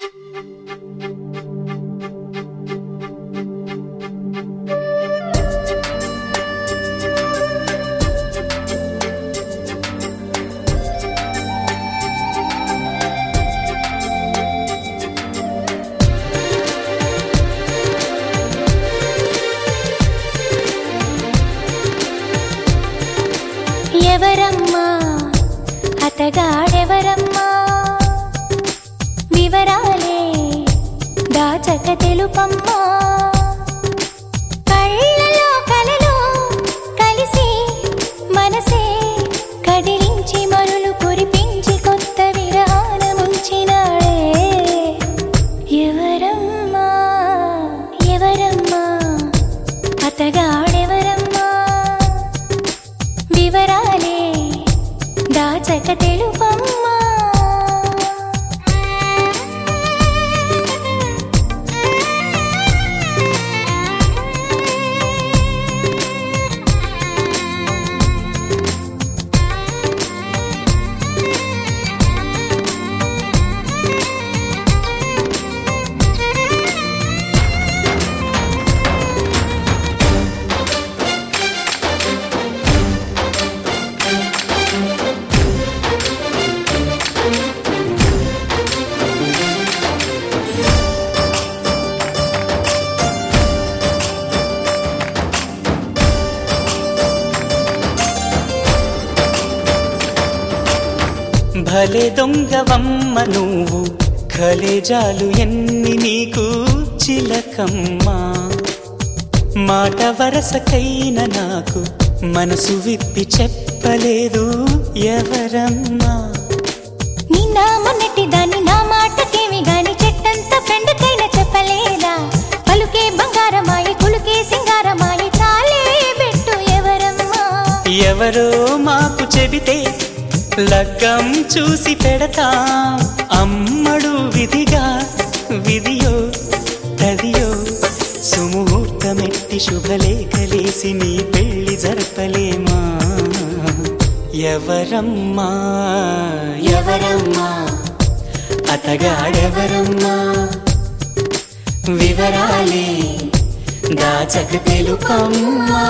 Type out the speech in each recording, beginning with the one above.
ఎవరమ్మా అతగాడెవరమ్మా వివరాలే దాచక తెలుపమ్మా కళ్ళలో కలలో కలిసి మనసే కదిలించి మరులు కురిపించి కొత్త విరానముంచినాడే ఎవరమ్మా ఎవరమ్మా అతగాడెవరమ్మా వివరాలే దాచక తెలుపమ్మా భలే దొంగవమ్మ నువ్వు కలేజాలు ఎన్ని నీకు చిలకమ్మా మాట వరసకైన నాకు మనసు విప్పి చెప్పలేదు ఎవరమ్మా నిన్న మొన్నటి దాన్ని నా మాటకేమి గాని చెట్టంత ఫ్రెండ్కైనా చెప్పలేదా పలుకే బంగారమాయి కులుకే సింగారమాయి చాలే పెట్టు ఎవరమ్మా ఎవరో మాకు చెబితే లగ్గం చూసి పెడతా అమ్మడు విధిగా విధియో తదియో సుముహూర్తమెట్టి శుభలేఖలేసి నీ పెళ్లి జరపలేమా ఎవరమ్మా ఎవరమ్మా అతగాడెవరమ్మా వివరాలే దాచక తెలుపమ్మా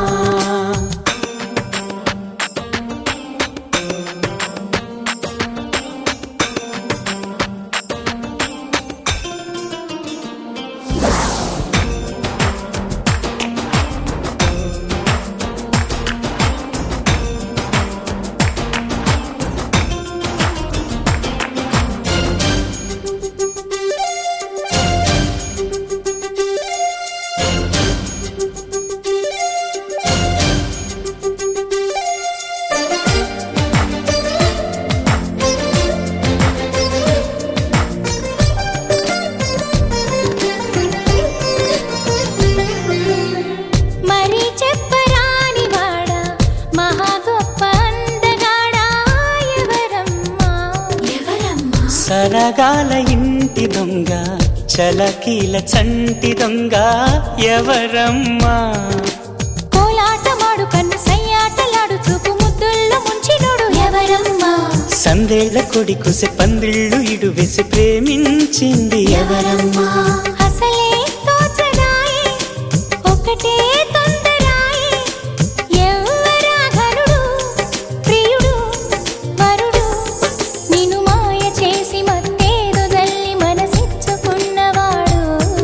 మరి చెప్పరాని వాడా మహా గొప్ప అందగాడా ఎవరమ్మా ఎవరమ్మా సరగాల ఇంటి దొంగ చలకీల చంటి దొంగ ఎవరమ్మా కోలాటమాడు కన్ను సయ్యాటలాడు చూపు ముద్దుల్లో ముంచినోడు ఎవరమ్మా సందేళ్ల కొడి కుసె పందిళ్ళు ఇడు వెసి ప్రేమించింది ఎవరమ్మా అసలే తోచదాయే ఒకటే తొందరాయే ఎవ్వరా ఘనుడు ప్రియుడు వరుడు నిన్ను మాయ చేసి మత్తేదో జల్లి మనసిచ్చుకున్నవాడు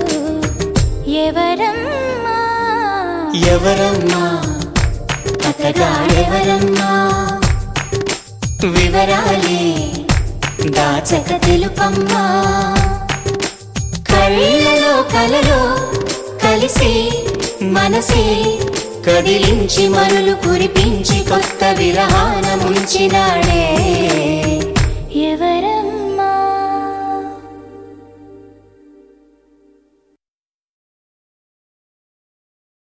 ఎవరమ్మా ఎవరమ్మా అతగాడెవరమ్మా వివరాలే దాచక తెలుపమ్మా కళ్ళలో కలలో కలిసి మనసే కదిలించి మరులు కురిపించి కొత్త విరహాన ముంచినాడే